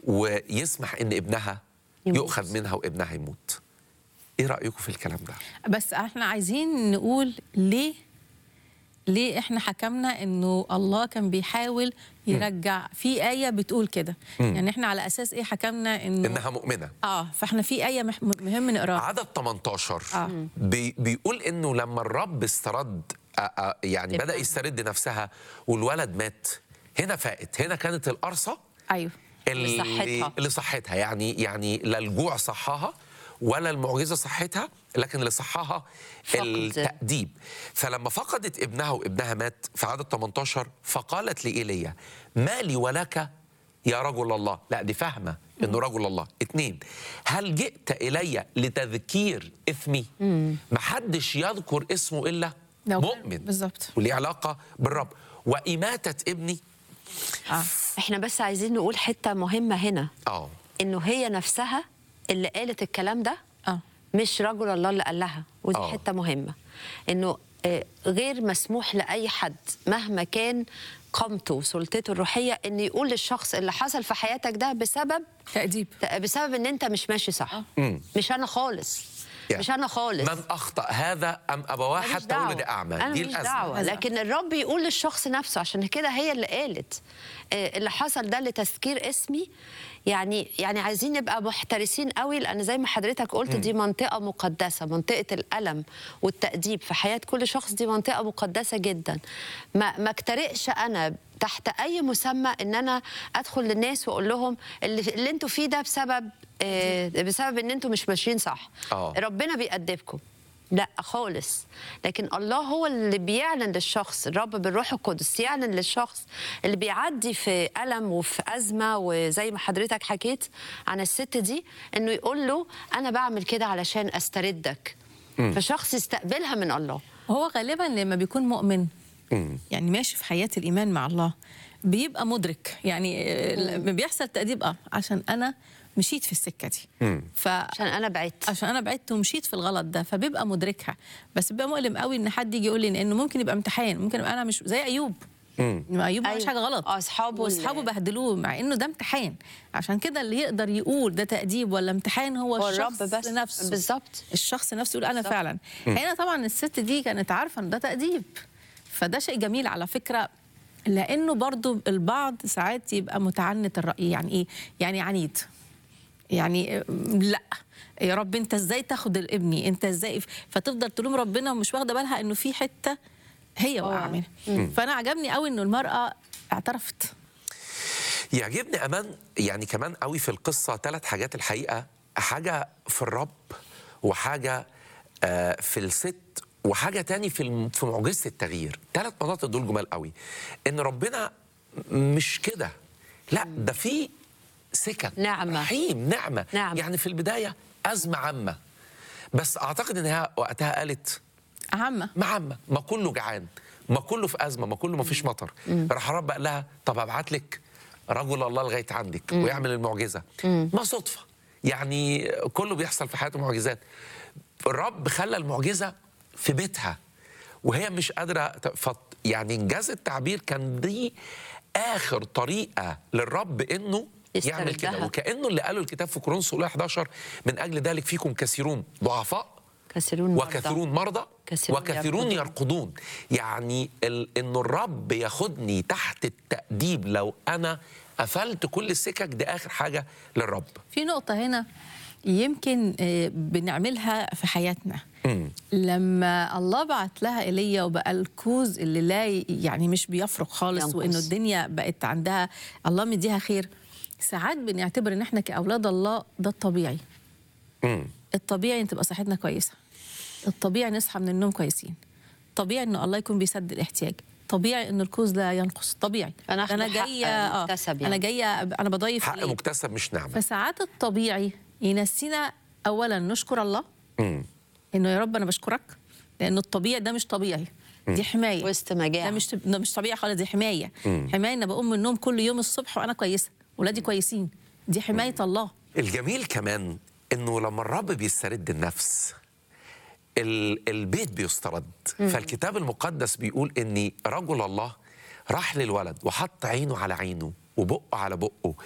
ويسمح ان ابنها يموت. يؤخذ منها وابنها يموت ايه رايكم في الكلام ده بس احنا عايزين نقول ليه ليه احنا حكمنا انه الله كان بيحاول يرجع في آية بتقول كده يعني احنا على اساس ايه حكمنا انه انها مؤمنه اه فاحنا في آية مح- مهم نقراها عدد 18 آه. بي بيقول انه لما الرب استرد آه، آه، يعني بدا يسترد نفسها والولد مات هنا فاقت هنا كانت القرصه ايوه اللي صحتها. اللي صحتها يعني يعني لا الجوع صحاها ولا المعجزه صحتها لكن اللي صحاها فقد. التأديب فلما فقدت ابنها وابنها مات في عدد 18 فقالت لإيليا ما لي ولك يا رجل الله لا دي فاهمة انه رجل الله اتنين هل جئت إلي لتذكير إثمي محدش يذكر اسمه إلا لو كان- مؤمن بالظبط. وليه علاقة بالرب وإماتة ابني اه احنا بس عايزين نقول حته مهمه هنا اه انه هي نفسها اللي قالت الكلام ده اه مش رجل الله اللي قال لها ودي آه. حته مهمه انه آه، غير مسموح لاي حد مهما كان قامته وسلطته الروحيه ان يقول للشخص اللي حصل في حياتك ده بسبب تأديب بسبب ان انت مش ماشي صح مش انا خالص يعني مش انا خالص من أخطأ هذا أم أبواه ماليش حتى دعوة. ولد أعمى انا دي ماليش الأزمة دعوه أزمة. لكن الرب يقول للشخص نفسه عشان كده هي اللي قالت آه، اللي حصل ده لتذكير اسمي يعني يعني عايزين نبقى محترسين قوي لان زي ما حضرتك قلت دي منطقه مقدسه منطقه الالم والتاديب في حياه كل شخص دي منطقه مقدسه جدا ما ما اجترئش انا تحت اي مسمى ان انا ادخل للناس واقول لهم اللي, اللي انتوا فيه ده بسبب آه، بسبب ان انتوا مش ماشيين صح آه. ربنا بيأدبكم لا خالص لكن الله هو اللي بيعلن للشخص الرب بالروح القدس يعلن للشخص اللي بيعدي في ألم وفي أزمة وزي ما حضرتك حكيت عن الست دي إنه يقول له أنا بعمل كده علشان أستردك فشخص يستقبلها من الله هو غالبا لما بيكون مؤمن مم. يعني ماشي في حياة الإيمان مع الله بيبقى مدرك يعني آه، لما بيحصل تأديب اه عشان أنا مشيت في السكة دي ف عشان أنا بعدت عشان انا بعدت ومشيت في الغلط ده فبيبقى مدركها بس بيبقى مؤلم قوي ان حد يجي يقول لي انه ممكن يبقى امتحان ممكن يبقى انا مش زي ايوب ما ايوب ما عملش أيوة. حاجه غلط آه، أصحابه واصحابه اللي- بهدلوه مع انه ده امتحان عشان كده اللي يقدر يقول ده تأديب ولا امتحان هو, هو الشخص الرب بس نفسه بالظبط الشخص نفسه يقول انا بالظبط. فعلا هنا طبعا الست دي كانت عارفه ان ده تأديب فده شيء جميل على فكره لانه برضو البعض ساعات يبقى متعنت الرأي يعني ايه يعني عنيد يعني لا يا رب انت ازاي تاخد ابني انت ازاي فتفضل تلوم ربنا ومش واخده بالها انه في حته هي واقعه منها فانا عجبني قوي انه المراه اعترفت يعجبني امان يعني كمان قوي في القصه ثلاث حاجات الحقيقه حاجه في الرب وحاجه آه، في الست وحاجه تاني في الم- في معجزه التغيير ثلاث مناطق دول جمال قوي ان ربنا مش كده لا ده في سكك نعمة. رحيم نعمه نعمة. يعني في البدايه ازمه عامه بس اعتقد ان هي وقتها قالت عامه ما عامة ما كله جعان ما كله في أزمة ما كله ما فيش مطر راح رب قال لها طب أبعت لك رجل الله لغاية عندك ويعمل المعجزة ما صدفة يعني كله بيحصل في حياته معجزات الرب خلى المعجزة في بيتها وهي مش قادرة ت- فط يعني إنجاز التعبير كان دي آخر طريقة للرب إنه يعمل كده يستردها. وكأنه اللي قاله الكتاب في كورنثوس الأولى 11 من أجل ذلك فيكم كثيرون ضعفاء كثيرون مرضى. وكثيرون مرضى كثيرون وكثيرون يرقدون. يرقدون يعني ال... ان الرب ياخدني تحت التأديب لو انا قفلت كل السكك دي اخر حاجه للرب في نقطة هنا يمكن آه، بنعملها في حياتنا لما الله بعت لها ايليا وبقى الكوز اللي لا ي- يعني مش بيفرق خالص ينقص. وانه الدنيا بقت عندها الله مديها خير ساعات بنعتبر ان احنا كاولاد الله ده الطبيعي مم. الطبيعي ان تبقى صحتنا كويسه الطبيعي نصحى من النوم كويسين طبيعي ان الله يكون بيسد الاحتياج طبيعي ان الكوز لا ينقص طبيعي فناخد انا حق جايه اه مكتسب انا يعني. جايه انا بضيف حق عليه. مكتسب مش نعمه فساعات الطبيعي ينسينا اولا نشكر الله مم. انه يا رب انا بشكرك لانه الطبيعي ده مش طبيعي دي حمايه وسط مجاعة. ده مش ده مش طبيعي خالص دي حمايه حمايه ان بقوم من النوم كل يوم الصبح وانا كويسه ولادي كويسين دي حمايه الله الجميل كمان انه لما الرب بيسترد النفس ال- البيت بيسترد فالكتاب المقدس بيقول ان رجل الله راح للولد وحط عينه على عينه وبقه على بقه